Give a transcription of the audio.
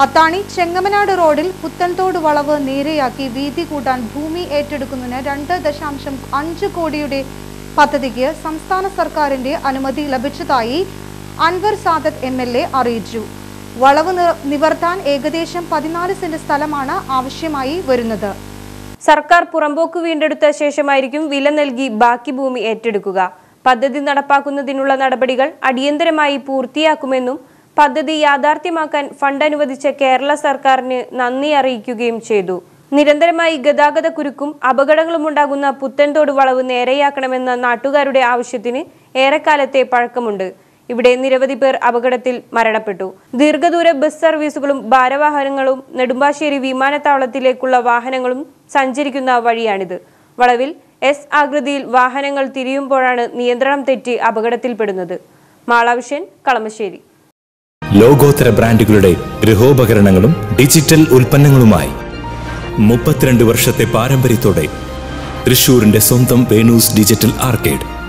അത്താണി ചെങ്ങമനാട് റോഡിൽ പുത്തൻതോട് വളവ് നേരെയാക്കി വീതി കൂട്ടാൻ ഭൂമി ഏറ്റെടുക്കുന്നതിന് രണ്ട് ദശാംശം അഞ്ച് കോടിയുടെ പദ്ധതിക്ക് സംസ്ഥാന സർക്കാരിന്റെ അനുമതി ലഭിച്ചതായി Anwar Sadath M L A അറിയിച്ചു വളവ് നി- നിവർത്താൻ ഏകദേശം പതിനാല് സെന്റ് സ്ഥലമാണ് ആവശ്യമായി വരുന്നത് സർക്കാർ പുറമ്പോക്ക് വീണ്ടെടുത്ത ശേഷമായിരിക്കും വില നൽകി ബാക്കി ഭൂമി ഏറ്റെടുക്കുക പദ്ധതി നടപ്പാക്കുന്നതിനുള്ള നടപടികൾ അടിയന്തരമായി പൂർത്തിയാക്കുമെന്നും പദ്ധതി യാഥാർത്ഥ്യമാക്കാൻ ഫണ്ട് അനുവദിച്ച കേരള സർക്കാരിന് നന്ദി അറിയിക്കുകയും ചെയ്തു നിരന്തരമായി ഗതാഗത കുരുക്കും അപകടങ്ങളും ഉണ്ടാകുന്ന പുത്തൻതോട് വളവ് നേരെയാക്കണമെന്ന നാട്ടുകാരുടെ ആവശ്യത്തിന് ഏറെക്കാലത്തെ പഴക്കമുണ്ട് ഇവിടെ നിരവധി പേർ അപകടത്തിൽ മരണപ്പെട്ടു ദീർഘദൂര ബസ് സർവീസുകളും ഭാരവാഹനങ്ങളും നെടുമ്പാശ്ശേരി വിമാനത്താവളത്തിലേക്കുള്ള വാഹനങ്ങളും സഞ്ചരിക്കുന്ന വഴിയാണിത് വളവിൽ എസ് ആകൃതിയിൽ വാഹനങ്ങൾ തിരിയുമ്പോഴാണ് നിയന്ത്രണം തെറ്റി അപകടത്തിൽപ്പെടുന്നത് മാളാവിഷ്യൻ കളമശ്ശേരി ലോകോത്തര ബ്രാൻഡുകളുടെ ഗൃഹോപകരണങ്ങളും ഡിജിറ്റൽ ഉൽപ്പന്നങ്ങളുമായി മുപ്പത്തിരണ്ട് വർഷത്തെ പാരമ്പര്യത്തോടെ തൃശൂരിന്റെ സ്വന്തം വേണൂസ് ഡിജിറ്റൽ ആർക്കേഡ്